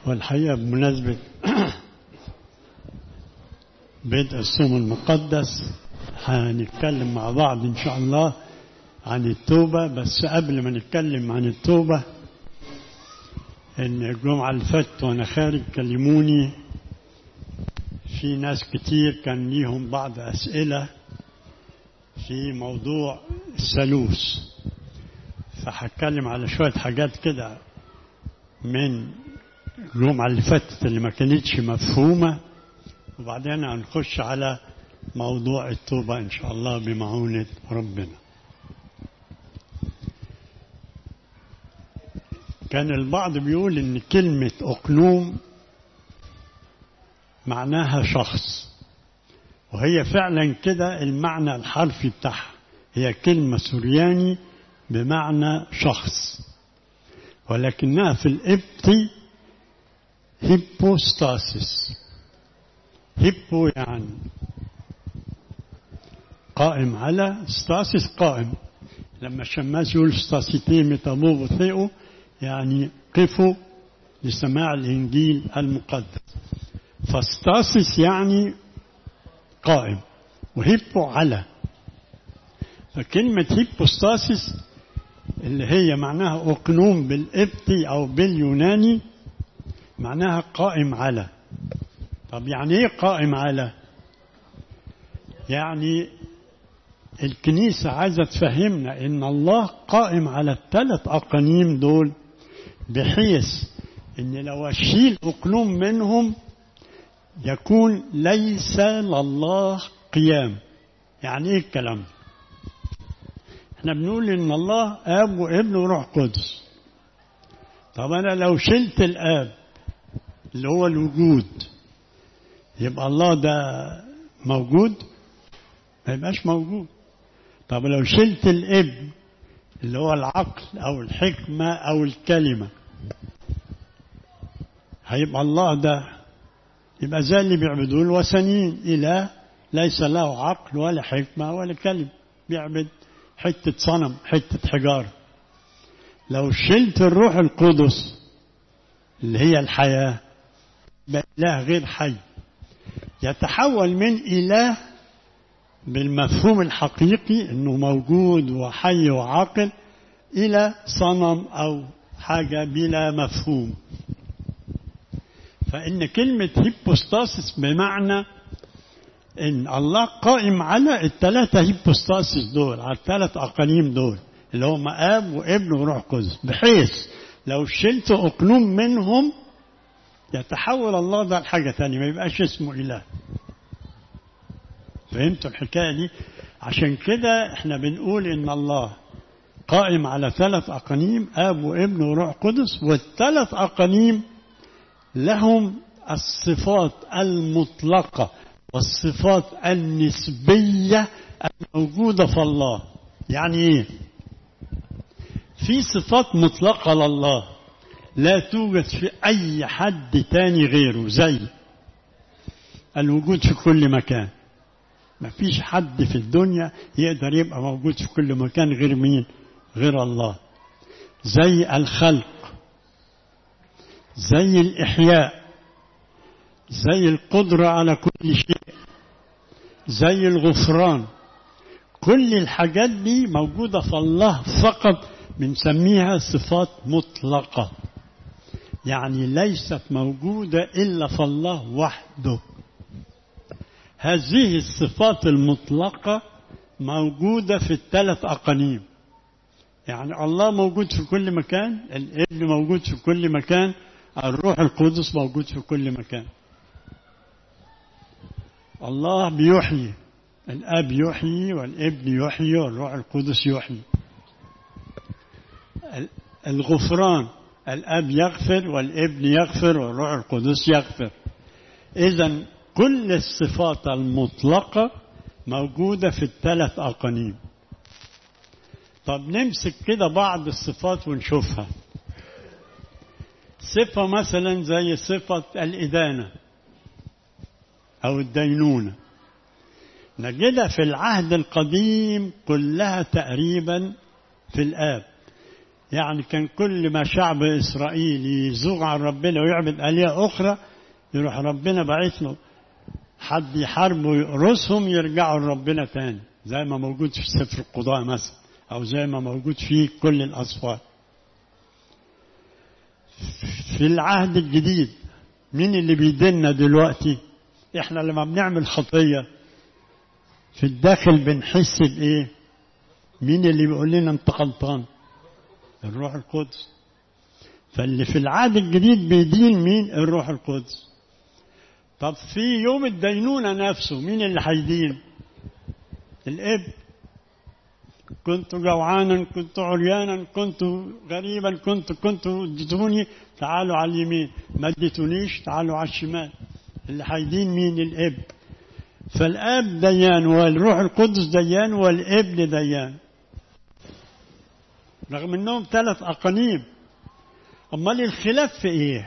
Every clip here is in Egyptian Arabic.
والحقيقة بمناسبة بدء الصوم المقدس هنتكلم مع بعض إن شاء الله عن التوبة بس قبل ما نتكلم عن التوبة إن الجمعة اللي فاتت وأنا خارج كلموني في ناس كتير كان ليهم بعض أسئلة في موضوع الثالوث فهتكلم على شوية حاجات كده من الجمعة اللي فاتت اللي ما كانتش مفهومة وبعدين هنخش على موضوع التوبة إن شاء الله بمعونة ربنا كان البعض بيقول إن كلمة أقلوم معناها شخص وهي فعلا كده المعنى الحرفي بتاعها هي كلمة سورياني بمعنى شخص ولكنها في الإبطي هيبوستاسيس هيبو يعني قائم على ستاسيس قائم لما الشماس يقول ستاسيتي ميتابوفو ثيو يعني قفوا لسماع الإنجيل المقدس فستاسيس يعني قائم وهيبو على فكلمة هيبوستاسيس اللي هي معناها أقنوم بالإبتي أو باليوناني معناها قائم على طب يعني ايه قائم على يعني الكنيسة عايزة تفهمنا ان الله قائم على الثلاث اقانيم دول بحيث ان لو اشيل اقلوم منهم يكون ليس لله قيام يعني ايه الكلام ده احنا بنقول ان الله اب وابن وروح قدس طب انا لو شلت الاب اللي هو الوجود يبقى الله ده موجود ما يبقاش موجود طب لو شلت الابن اللي هو العقل او الحكمة او الكلمة هيبقى الله ده يبقى زي اللي بيعبدوه الوثنيين إله ليس له عقل ولا حكمة ولا كلمة بيعبد حتة صنم حتة حجارة لو شلت الروح القدس اللي هي الحياة إله غير حي يتحول من إله بالمفهوم الحقيقي أنه موجود وحي وعاقل إلى صنم أو حاجة بلا مفهوم فإن كلمة هيبوستاسيس بمعنى إن الله قائم على الثلاثة هيبوستاسيس دول على الثلاث أقانيم دول اللي هم آب وابن وروح قدس بحيث لو شلت أقلوم منهم يتحول الله ده لحاجة تانية ما يبقاش اسمه إله فهمتوا الحكاية دي عشان كده احنا بنقول إن الله قائم على ثلاث أقانيم آب وابن وروح قدس والثلاث أقانيم لهم الصفات المطلقة والصفات النسبية الموجودة في الله يعني ايه في صفات مطلقة لله لا توجد في أي حد تاني غيره زي الوجود في كل مكان ما فيش حد في الدنيا يقدر يبقى موجود في كل مكان غير مين غير الله زي الخلق زي الإحياء زي القدرة على كل شيء زي الغفران كل الحاجات دي موجودة في الله فقط بنسميها صفات مطلقة يعني ليست موجودة إلا في الله وحده هذه الصفات المطلقة موجودة في الثلاث أقانيم يعني الله موجود في كل مكان الابن موجود في كل مكان الروح القدس موجود في كل مكان الله بيحيي الاب يحيي والابن يحيي والروح القدس يحيي الغفران الاب يغفر والابن يغفر والروح القدس يغفر اذا كل الصفات المطلقه موجوده في الثلاث اقانيم طب نمسك كده بعض الصفات ونشوفها صفة مثلا زي صفة الإدانة أو الدينونة نجدها في العهد القديم كلها تقريبا في الآب يعني كان كل ما شعب إسرائيل يزوغ عن ربنا ويعبد آلهة أخرى يروح ربنا باعث له حد يحاربه ويقرصهم يرجعوا لربنا تاني زي ما موجود في سفر القضاء مثلا أو زي ما موجود في كل الأصفار في العهد الجديد مين اللي بيدلنا دلوقتي احنا لما بنعمل خطية في الداخل بنحس بايه مين اللي بيقول لنا انت غلطان الروح القدس فاللي في العهد الجديد بيدين مين الروح القدس طب في يوم الدينونة نفسه مين اللي هيدين الاب كنت جوعانا كنت عريانا كنت غريبا كنت كنت اديتوني تعالوا على اليمين ما اديتونيش تعالوا على الشمال اللي هيدين مين الاب فالاب ديان والروح القدس ديان والابن ديان رغم انهم ثلاث اقانيم امال الخلاف في ايه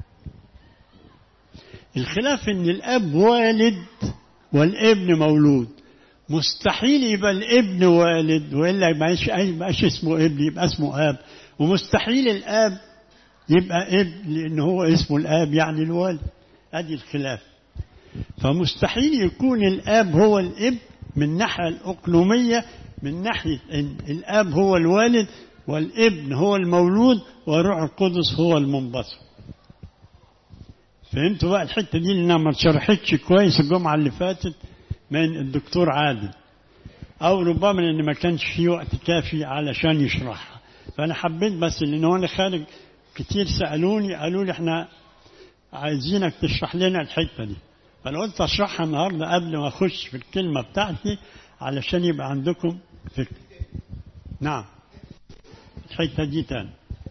الخلاف ان الاب والد والابن مولود مستحيل يبقى الابن والد والا يبقاش يبقاش اسمه ابن يبقى اسمه اب ومستحيل الاب يبقى ابن لان هو اسمه الاب يعني الوالد ادي الخلاف فمستحيل يكون الاب هو الابن من الناحيه الاقلوميه من ناحيه ان الاب هو الوالد والابن هو المولود والروح القدس هو المنبثق فهمتوا بقى الحته دي لانها ما اتشرحتش كويس الجمعه اللي فاتت من الدكتور عادل او ربما لان ما كانش في وقت كافي علشان يشرحها فانا حبيت بس لان وانا خارج كتير سالوني قالوا لي احنا عايزينك تشرح لنا الحته دي فانا قلت اشرحها النهارده قبل ما اخش في الكلمه بتاعتي علشان يبقى عندكم فكره نعم الحته دي تاني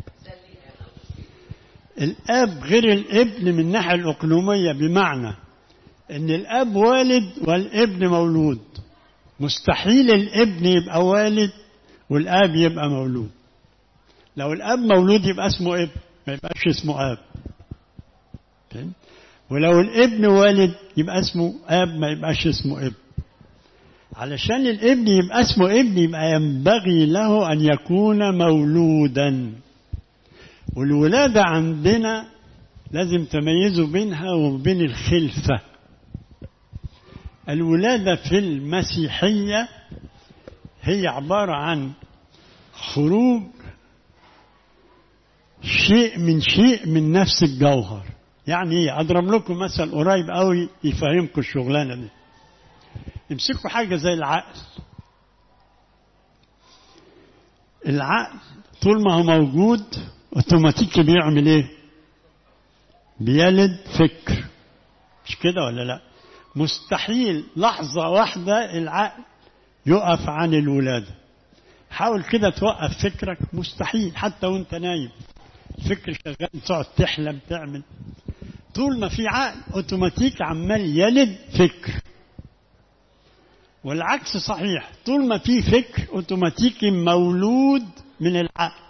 الاب غير الابن من الناحيه الاقلوميه بمعنى ان الاب والد والابن مولود مستحيل الابن يبقى والد والاب يبقى مولود لو الاب مولود يبقى اسمه ابن ما يبقاش اسمه اب ولو الابن والد يبقى اسمه اب ما يبقاش اسمه ابن علشان الابن يبقى اسمه ابن يبقى ينبغي له ان يكون مولودا والولاده عندنا لازم تميزوا بينها وبين الخلفه الولادة في المسيحية هي عبارة عن خروج شيء من شيء من نفس الجوهر يعني ايه اضرب لكم مثل قريب قوي يفهمكم الشغلانه دي امسكوا حاجه زي العقل العقل طول ما هو موجود اوتوماتيكي بيعمل ايه بيلد فكر مش كده ولا لا مستحيل لحظة واحدة العقل يقف عن الولادة حاول كده توقف فكرك مستحيل حتى وانت نايم الفكر شغال تقعد تحلم تعمل طول ما في عقل اوتوماتيك عمال يلد فكر والعكس صحيح طول ما في فكر اوتوماتيكي مولود من العقل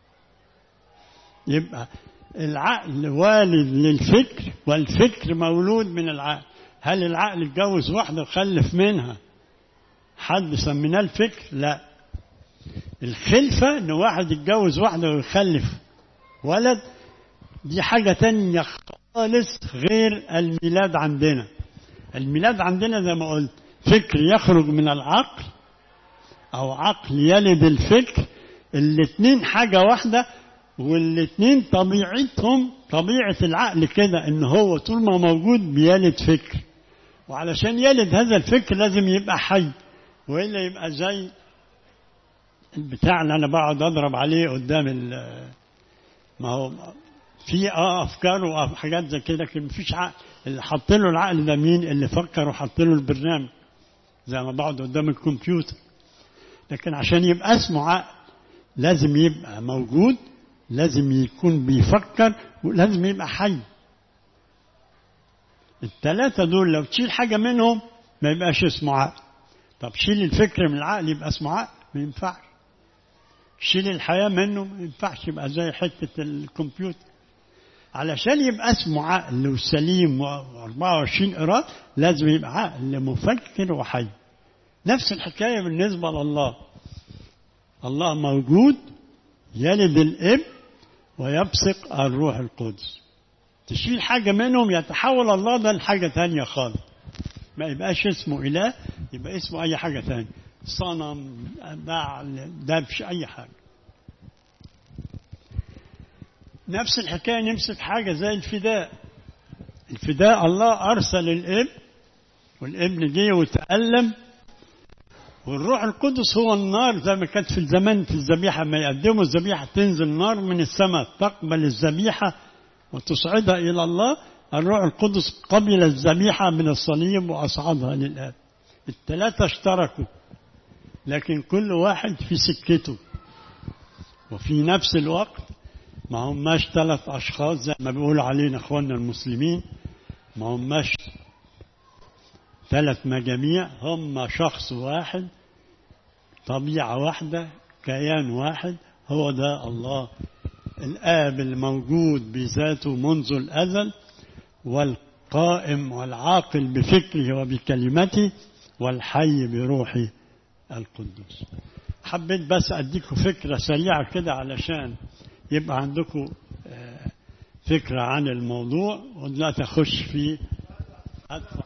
يبقى العقل والد للفكر والفكر مولود من العقل هل العقل اتجوز واحدة وخلف منها حد سميناه الفكر لا الخلفة ان واحد يتجوز واحدة ويخلف ولد دي حاجة تانية خالص غير الميلاد عندنا الميلاد عندنا زي ما قلت فكر يخرج من العقل او عقل يلد الفكر الاتنين حاجة واحدة والاتنين طبيعتهم طبيعة العقل كده ان هو طول ما موجود بيلد فكر وعلشان يلد هذا الفكر لازم يبقى حي والا يبقى زي البتاع اللي انا بقعد اضرب عليه قدام ما هو في اه افكار وحاجات زي كده لكن مفيش عقل اللي حط له العقل ده مين اللي فكر وحط له البرنامج زي ما بقعد قدام الكمبيوتر لكن عشان يبقى اسمه عقل لازم يبقى موجود لازم يكون بيفكر ولازم يبقى حي الثلاثة دول لو تشيل حاجة منهم ما يبقاش اسمه عقل طب شيل الفكر من العقل يبقى اسمه عقل ما ينفعش شيل الحياة منه ما ينفعش يبقى زي حتة الكمبيوتر علشان يبقى اسمه عقل وسليم و24 قراط لازم يبقى عقل مفكر وحي نفس الحكاية بالنسبة لله الله موجود يلد الابن ويبصق الروح القدس تشيل حاجة منهم يتحول الله ده لحاجة تانية خالص ما يبقاش اسمه إله يبقى اسمه أي حاجة تانية صنم بعل دبش أي حاجة نفس الحكاية نمسك حاجة زي الفداء الفداء الله أرسل الابن والابن جه وتألم والروح القدس هو النار زي ما كانت في الزمان في الذبيحة ما يقدموا الذبيحة تنزل نار من السماء تقبل الذبيحة وتصعدها إلى الله الروح القدس قبل الذبيحة من الصليب وأصعدها للآب الثلاثة اشتركوا لكن كل واحد في سكته وفي نفس الوقت ما هماش ثلاث أشخاص زي ما بيقول علينا إخواننا المسلمين ما هماش ثلاث مجاميع هم شخص واحد طبيعة واحدة كيان واحد هو ده الله الآب الموجود بذاته منذ الأزل والقائم والعاقل بفكره وبكلمته والحي بروحه القدوس حبيت بس أديكم فكرة سريعة كده علشان يبقى عندكم فكرة عن الموضوع ودلوقتي أخش في أدفع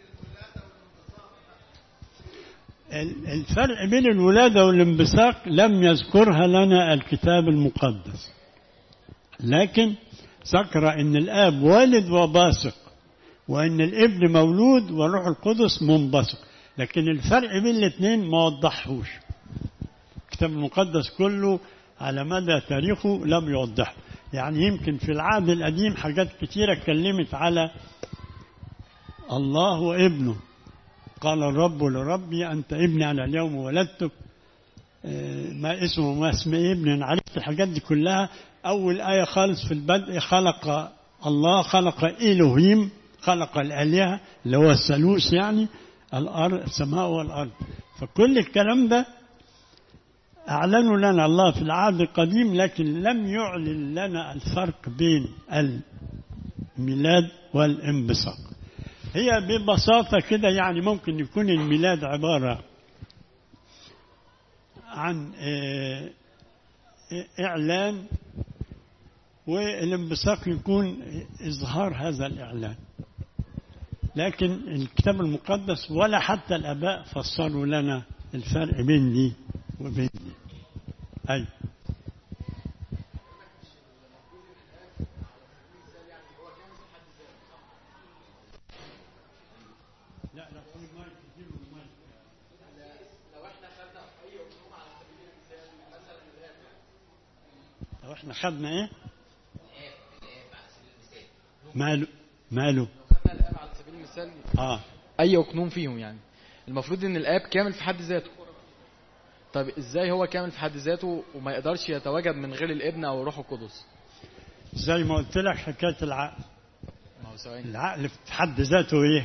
الفرق بين الولادة والانبثاق لم يذكرها لنا الكتاب المقدس لكن ذكر ان الاب والد وباسق وان الابن مولود والروح القدس منبثق لكن الفرق بين الاثنين ما وضحوش الكتاب المقدس كله على مدى تاريخه لم يوضحه يعني يمكن في العهد القديم حاجات كتيرة اتكلمت على الله وابنه قال الرب لربي أنت ابني أنا اليوم ولدتك ما اسمه ما اسم ابني أنا عرفت الحاجات دي كلها أول آية خالص في البدء خلق الله خلق إلهيم خلق الآلهة اللي هو الثالوث يعني الأرض السماء والأرض فكل الكلام ده أعلنوا لنا الله في العهد القديم لكن لم يعلن لنا الفرق بين الميلاد والانبثاق هي ببساطة كده يعني ممكن يكون الميلاد عبارة عن إعلان والانبثاق يكون إظهار هذا الإعلان لكن الكتاب المقدس ولا حتى الآباء فسروا لنا الفرق بين دي وبين دي أي لو احنا خدنا ايه ماله ماله خدنا الاب على سبيل المثال اه اي اقنوم فيهم يعني المفروض ان الاب كامل في حد ذاته طب ازاي هو كامل في حد ذاته وما يقدرش يتواجد من غير الابن او الروح القدس زي ما قلت لك حكايه العقل ما هو ثواني العقل في حد ذاته ايه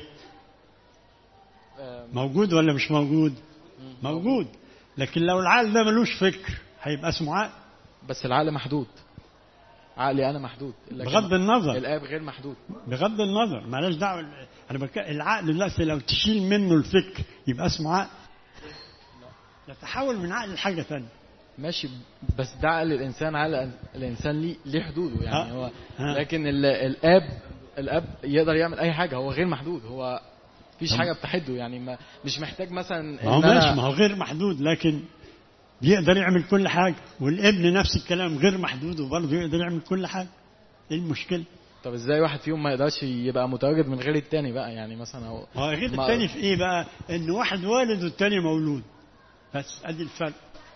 آه، موجود ولا مش موجود مم. موجود لكن لو العقل ده ملوش فكر هيبقى اسمه عقل بس العقل محدود عقلي انا محدود لكن بغض النظر الاب غير محدود بغض النظر مالهاش دعوه انا بك... العقل دلوقتي لو تشيل منه الفكر يبقى اسمه عقل يتحول من عقل لحاجه ثانيه ماشي بس ده عقل الانسان عقل الانسان ليه ليه حدوده يعني ها. هو ها. لكن ال- الاب الاب يقدر يعمل اي حاجه هو غير محدود هو مفيش طب- حاجه بتحده يعني ما مش محتاج مثلا ما هو إن أنا- ماشي ما هو غير محدود لكن يقدر يعمل كل حاجه والابن نفس الكلام غير محدود وبرضه يقدر يعمل كل حاجه ايه المشكله؟ طب ازاي واحد فيهم ما يقدرش يبقى متواجد من غير التاني بقى يعني مثلا هو ما هو غير ما- التاني في ايه بقى؟ ان واحد والد والتاني مولود بس ادي الفرق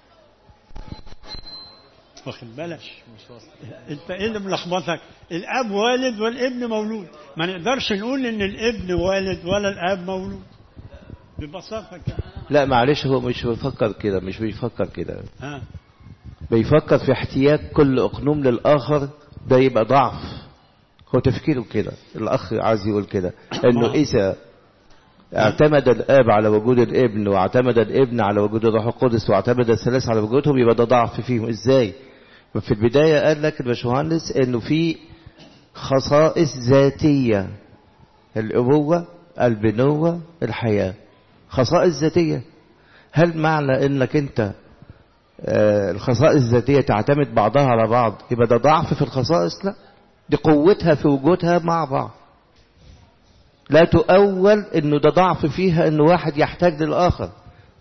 واخد بالك مش واصل انت ايه اللي ملخبطك؟ الاب والد والابن مولود ما نقدرش نقول ان الابن والد ولا الاب مولود ببساطه كده لا معلش هو مش بيفكر كده مش بيفكر كده ها بيفكر في احتياج كل اقنوم للاخر ده يبقى ضعف هو تفكيره كده الاخ عايز يقول كده انه آه. اذا اعتمد الاب على وجود الابن واعتمد الابن على وجود الروح القدس واعتمد الثلاث على وجودهم يبقى ده ضعف فيهم ازاي في البدايه قال لك الباشمهندس انه في خصائص ذاتيه الابوه البنوه الحياه خصائص ذاتيه هل معنى انك انت آه، الخصائص الذاتية تعتمد بعضها على بعض يبقى ده ضعف في الخصائص لا دي قوتها في وجودها مع بعض لا تؤول انه ده ضعف فيها انه واحد يحتاج للآخر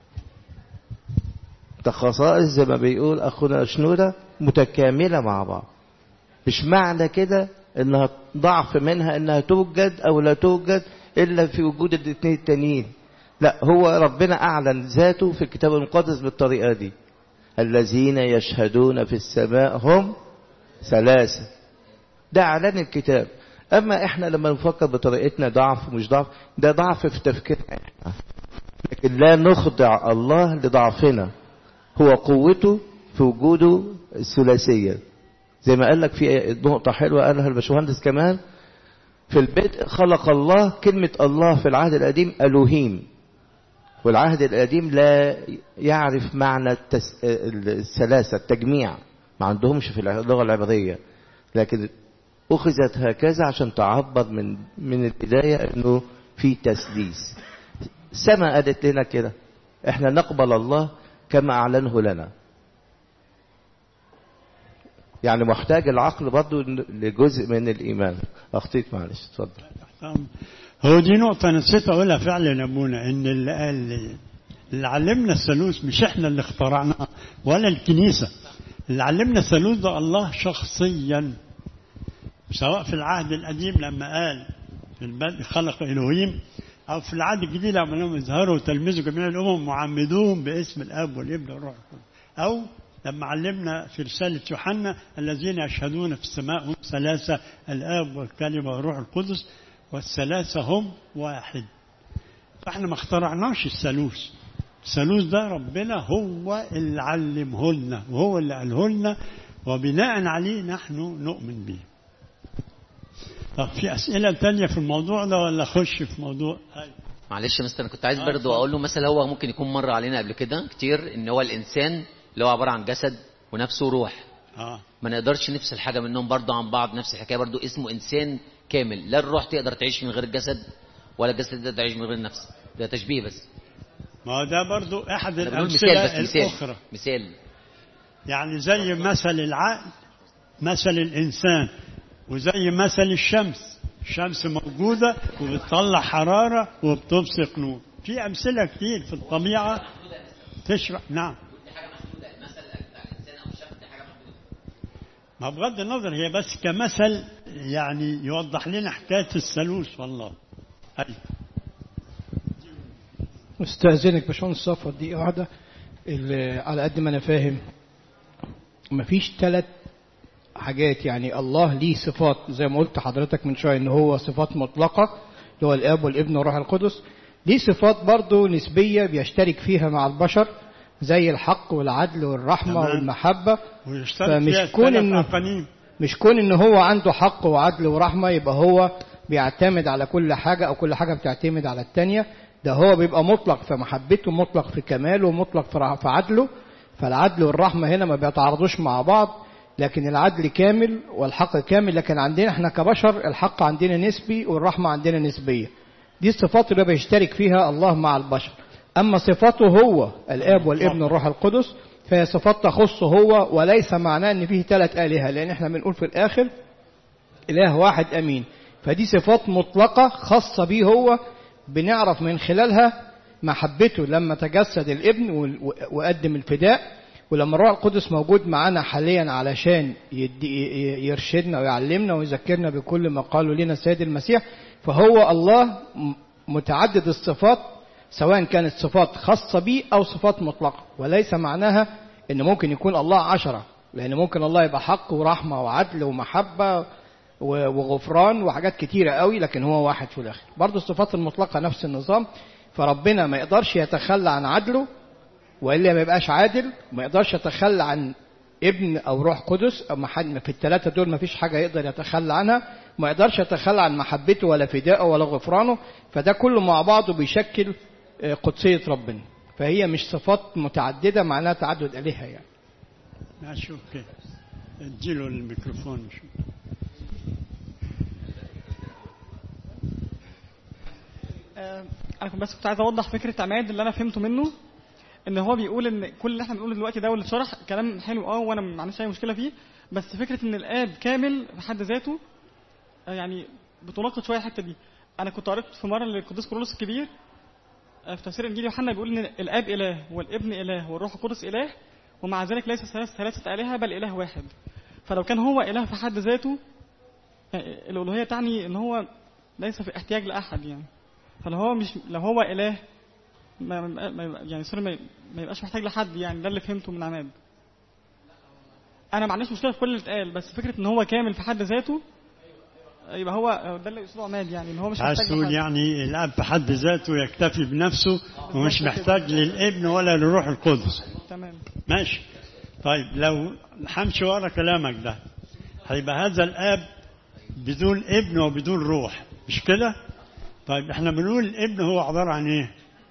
ده خصائص زي ما بيقول أخونا شنودة متكاملة مع بعض مش معنى كده انها ضعف منها انها توجد او لا توجد الا في وجود الاثنين التانيين لا هو ربنا اعلن ذاته في الكتاب المقدس بالطريقه دي الذين يشهدون في السماء هم ثلاثه ده اعلان الكتاب اما احنا لما نفكر بطريقتنا ضعف مش ضعف ده ضعف في تفكيرنا احنا لكن لا نخضع الله لضعفنا هو قوته في وجوده الثلاثيه زي ما قال لك في نقطة حلوة قالها الباشمهندس كمان في البدء خلق الله كلمة الله في العهد القديم ألوهيم والعهد القديم لا يعرف معنى التس... الثلاثة التجميع ما عندهمش في اللغة العبرية لكن أخذت هكذا عشان تعبر من من البداية أنه في تسديس السماء قالت لنا كده احنا نقبل الله كما أعلنه لنا يعني محتاج العقل برضه لجزء من الإيمان أخطيت معلش اتفضل هو دي نقطة نسيت أقولها فعلا يا أبونا إن اللي قال اللي علمنا الثالوث مش إحنا اللي اخترعناه ولا الكنيسة اللي علمنا الثالوث ده الله شخصيا سواء في العهد القديم لما قال في البدء خلق إلهيم أو في العهد الجديد لما لهم اظهروا وتلمذوا جميع الأمم وعمدوهم باسم الأب والابن والروح القدس أو لما علمنا في رسالة يوحنا الذين يشهدون في السماء هم ثلاثة الآب والكلمة والروح القدس والثلاثة هم واحد فاحنا ما اخترعناش الثالوث الثالوث ده ربنا هو اللي علمه لنا وهو اللي قاله لنا وبناء عليه نحن نؤمن به طب في أسئلة تانية في الموضوع ده ولا أخش في موضوع أيوة. معلش يا مستر انا كنت عايز آه، برضه اتفضل. اقول له مثلا هو ممكن يكون مر علينا قبل كده كتير ان هو الانسان اللي هو عباره عن جسد ونفسه وروح اه ما نقدرش نفصل حاجه منهم برضه عن بعض نفس الحكايه برضه اسمه انسان كامل لا الروح تقدر تعيش من غير الجسد ولا الجسد تقدر تعيش من غير النفس ده تشبيه بس ما هو ده برضو أحد انا بقول مثال بس الأمثلة مثال الأخرى مثال يعني زي مثل العقل مثل الإنسان وزي مثل الشمس الشمس موجودة وبتطلع حرارة وبتبصق نور في أمثلة كتير في الطبيعة تشرح نعم ما بغض النظر هي بس كمثل يعني يوضح لنا حكاية الثالوث والله أيوة. استاذنك باشمهندس صفوت دقيقه واحده اللي على قد ما انا فاهم مفيش ثلاث حاجات يعني الله ليه صفات زي ما قلت حضرتك من شويه ان هو صفات مطلقه اللي هو الاب والابن والروح القدس ليه صفات برضه نسبيه بيشترك فيها مع البشر زي الحق والعدل والرحمه تمام. والمحبه ويشترك فمش فيها كون الثلاث إنه- أقانيم مش كون ان هو عنده حق وعدل ورحمة يبقى هو بيعتمد على كل حاجة او كل حاجة بتعتمد على التانية ده هو بيبقى مطلق في محبته مطلق في كماله مطلق في رع- في عدله فالعدل والرحمة هنا ما بيتعارضوش مع بعض لكن العدل كامل والحق كامل لكن عندنا احنا كبشر الحق عندنا نسبي والرحمة عندنا نسبية دي الصفات اللي بيشترك فيها الله مع البشر أما صفاته هو الآب والابن والروح القدس فهي صفات تخصه هو وليس معناه ان فيه ثلاث آلهة لأن احنا بنقول في الآخر إله واحد أمين فدي صفات مطلقة خاصة به هو بنعرف من خلالها محبته لما تجسد الابن و- وقدم الفداء ولما الروح القدس موجود معانا حاليا علشان يدي ي- يرشدنا ويعلمنا ويذكرنا بكل ما قاله لنا السيد المسيح فهو الله م- متعدد الصفات سواء كانت صفات خاصة به أو صفات مطلقة وليس معناها إن ممكن يكون الله عشرة لأن ممكن الله يبقى حق ورحمة وعدل ومحبة و- وغفران وحاجات كتيرة قوي لكن هو واحد في الآخر برضه الصفات المطلقة نفس النظام فربنا ما يقدرش يتخلى عن عدله والا ما يبقاش عادل ما يقدرش يتخلى عن ابن او روح قدس او ما حد في الثلاثه دول ما فيش حاجه يقدر يتخلى عنها ما يقدرش يتخلى عن محبته ولا فدائه ولا غفرانه فده كله مع بعضه بيشكل آه، قدسيه ربنا فهي مش صفات متعدده معناها تعدد الهه يعني ماشي اوكي اديله الميكروفون شو. آه، انا بس كنت عايز اوضح فكره عماد اللي انا فهمته منه ان هو بيقول ان كل اللي احنا بنقوله دلوقتي ده واللي اتشرح كلام حلو اه وانا ما عنديش اي مشكله فيه بس فكره ان الاب كامل في حد ذاته آه، يعني بتناقض شويه الحته دي انا كنت قريت في مره للقديس كورولوس الكبير آه، في تفسير انجيل يوحنا بيقول ان الاب اله والابن اله والروح القدس اله ومع ذلك ليس ثلاث ثلاثه الهه بل اله واحد فلو كان هو اله في حد ذاته آه، الالوهيه تعني ان هو ليس في احتياج لاحد يعني فلو هو مش لو هو اله ما ما ما- يعني سوري ما ما يبقاش محتاج لحد يعني ده اللي فهمته من عماد انا ما عنديش مشكله في كل اللي اتقال بس فكره ان هو كامل في حد ذاته يبقى هو ده اللي يقصده عماد يعني ان هو مش عايز محتاج تقول لحد يعني الاب في حد ذاته يكتفي بنفسه ومش محتاج للابن ولا للروح القدس تمام ماشي طيب لو همشي ورا كلامك ده هيبقى هذا الاب بدون ابن وبدون روح مش كده طيب احنا بنقول الابن هو عباره عن ايه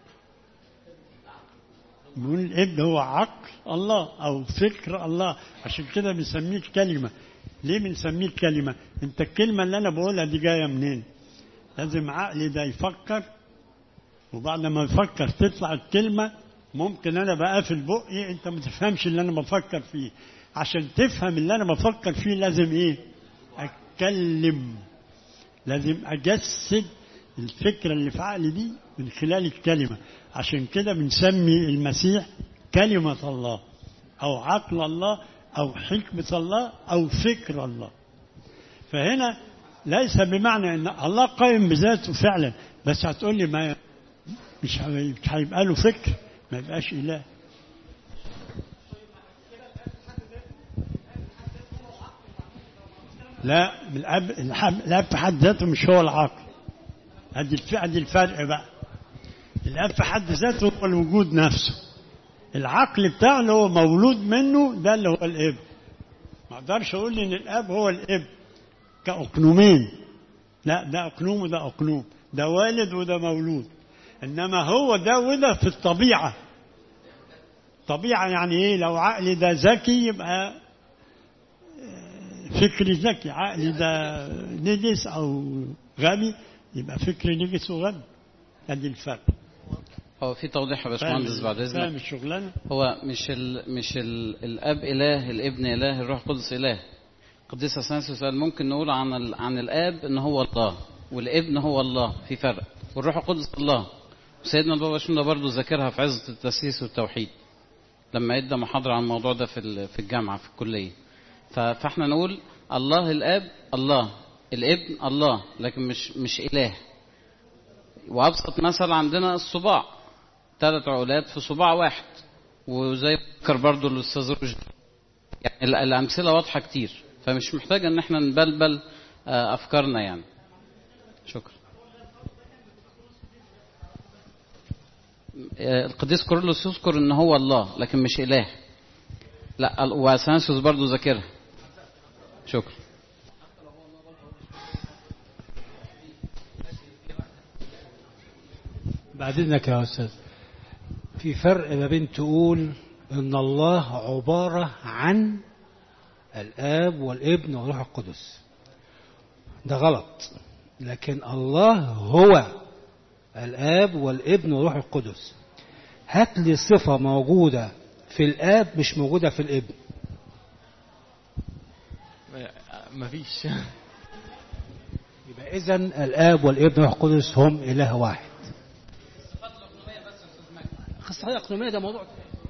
بنقول الابن هو عقل الله او فكر الله عشان كده بنسميه كلمه ليه بنسميه كلمه انت الكلمه اللي انا بقولها دي جايه منين لازم عقلي ده يفكر وبعد ما يفكر تطلع الكلمة ممكن أنا بقفل بقي أنت ما تفهمش اللي أنا بفكر فيه عشان تفهم اللي أنا بفكر فيه لازم إيه؟ أتكلم لازم أجسد الفكرة اللي في عقلي دي من خلال الكلمة عشان كده بنسمي المسيح كلمة الله أو عقل الله أو حكمة الله أو فكر الله فهنا ليس بمعنى ان الله قائم بذاته فعلا بس هتقول لي ما مش هي- مش هيبقى له فكر ما يبقاش اله لا الاب الحب- الاب في حد ذاته مش هو العقل ادي الف- ادي الفرق بقى الاب في حد ذاته هو الوجود نفسه العقل بتاعه اللي هو مولود منه ده اللي هو الاب ما اقدرش اقول ان الاب هو الاب كأقنومين لا ده أقنوم وده أقنوم ده والد وده مولود إنما هو ده وده في الطبيعة طبيعة يعني إيه لو عقلي ده ذكي يبقى آه، فكري ذكي عقلي ده نجس أو غبي يبقى فكري نجس وغبي ادي الفرق هو في توضيح يا فاهم باشمهندس بعد فاهم اذنك الشغلانة هو مش ال مش ال الاب اله الابن اله الروح القدس اله قديس اثناسيوس قال ممكن نقول عن ال عن الاب ان هو الله والابن هو الله في فرق والروح القدس الله وسيدنا البابا شنودة برضه ذاكرها في عزة التسييس والتوحيد لما ادى محاضرة عن الموضوع ده في ال- في الجامعة في الكلية ف- فاحنا نقول الله الاب الله الابن الله لكن مش مش اله وابسط مثل عندنا الصباع ثلاث عقلات في صباع واحد وزي ذكر برضو الاستاذ رشدي يعني ال- الامثله واضحه كتير فمش محتاجه ان احنا نبلبل آه، افكارنا يعني شكرا آه، القديس كورولوس يذكر ان هو الله لكن مش اله لا ال- واثناسيوس برضو ذاكرها شكرا بعد اذنك يا استاذ في فرق ما بين تقول ان الله عباره عن الاب والابن والروح القدس ده غلط لكن الله هو الاب والابن والروح القدس هات لي صفه موجوده في الاب مش موجوده في الابن مفيش يبقى اذا الاب والابن والروح القدس هم اله واحد الصفات الاقليميه ده موضوع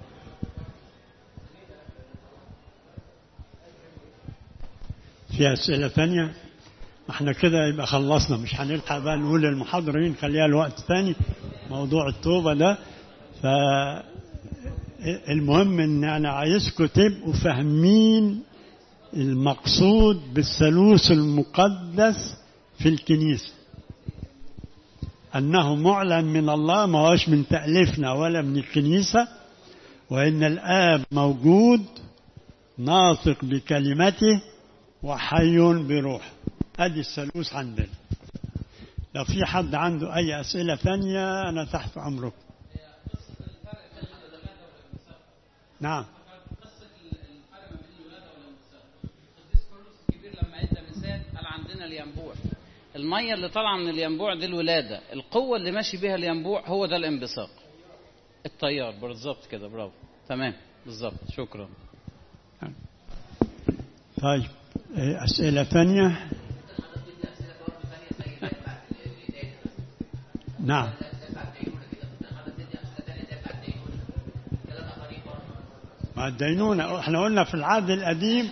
في أسئلة ثانية ما احنا كده يبقى خلصنا مش هنلحق بقى نقول للمحاضرين خليها لوقت ثاني موضوع التوبة ده فالمهم ان انا عايزكم تبقوا فاهمين المقصود بالثالوث المقدس في الكنيسة أنه معلن من الله ما هوش من تأليفنا ولا من الكنيسة وإن الآب موجود ناطق بكلمته وحي بروح ادي الثالوث عندنا لو في حد عنده اي اسئله ثانيه انا تحت امركم نعم الكبير لما ادى مثال قال عندنا الينبوع الميه اللي طالعه من الينبوع دي الولاده القوه اللي ماشي بها الينبوع هو ده الانبثاق طيار بالظبط كده برافو تمام بالظبط شكرا طيب إيه، أسئلة ثانية نعم ما الدينونة احنا قلنا في العهد القديم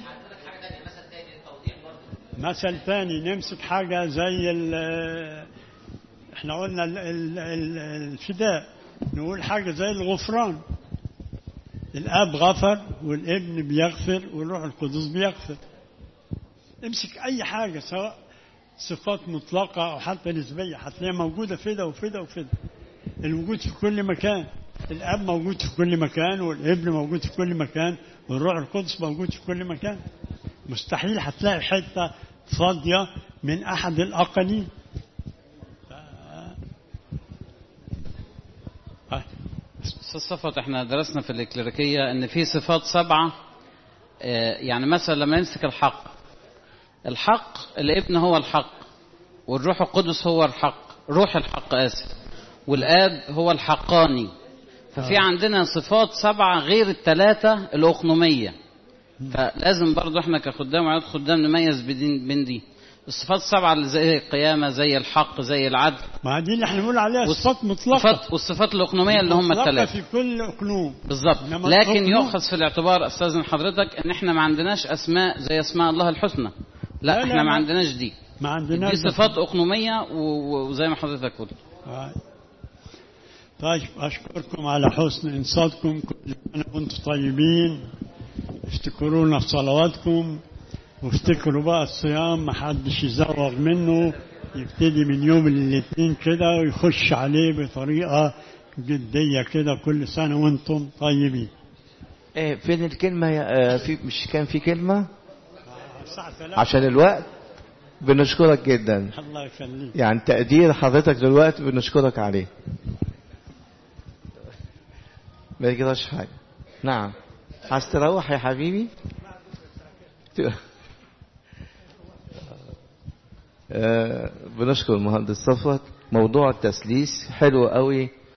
مثل ثاني نمسك حاجة زي ال احنا قلنا ال- ال- ال- الفداء نقول حاجة زي الغفران الاب غفر والابن بيغفر والروح القدس بيغفر امسك اي حاجه سواء صفات مطلقه او حتى نسبيه هتلاقيها موجوده في ده وفي ده وفي ده الوجود في كل مكان الاب موجود في كل مكان والابن موجود في كل مكان والروح القدس موجود في كل مكان مستحيل هتلاقي حته فاضيه من احد الاقانيم ف- استاذ صفوت احنا درسنا في الإكليريكية ان في صفات سبعة آه، يعني مثلا لما نمسك الحق الحق الابن هو الحق والروح القدس هو الحق روح الحق آسف والآب هو الحقاني ففي عندنا صفات سبعة غير الثلاثة الأقنومية فلازم برضو احنا كخدام وعياد خدام نميز بدين- بين دي الصفات السبعة اللي زي القيامة زي الحق زي العدل ما دي اللي احنا بنقول عليها والص- صفات مطلقه صفات والصفات الأقنومية اللي هم مطلقة الثلاثة في كل اقنوم بالظبط إنما لكن الأقنوم- يؤخذ في الاعتبار استاذن حضرتك ان احنا ما عندناش اسماء زي اسماء الله الحسنى لا, لا، احنا لا، ما ما- عندناش دي ما عندناش دي صفات اقنوميه و- و- وزي ما حضرتك قلت آه. طيب أشكركم على حسن إنصاتكم كل سنة وأنتم طيبين افتكرونا في صلواتكم وافتكروا بقى الصيام ما حدش يزوغ منه يبتدي من يوم الاثنين كده ويخش عليه بطريقة جدية كده كل سنة وأنتم طيبين إيه فين الكلمة يا آه في مش كان في كلمة الساعة 3 عشان الوقت بنشكرك جدا الله يخليك يعني تقدير حضرتك دلوقتي بنشكرك عليه ما يجراش حاجة نعم عايز تروح يا حبيبي آه، بنشكر المهندس صفوت موضوع التسليس حلو قوي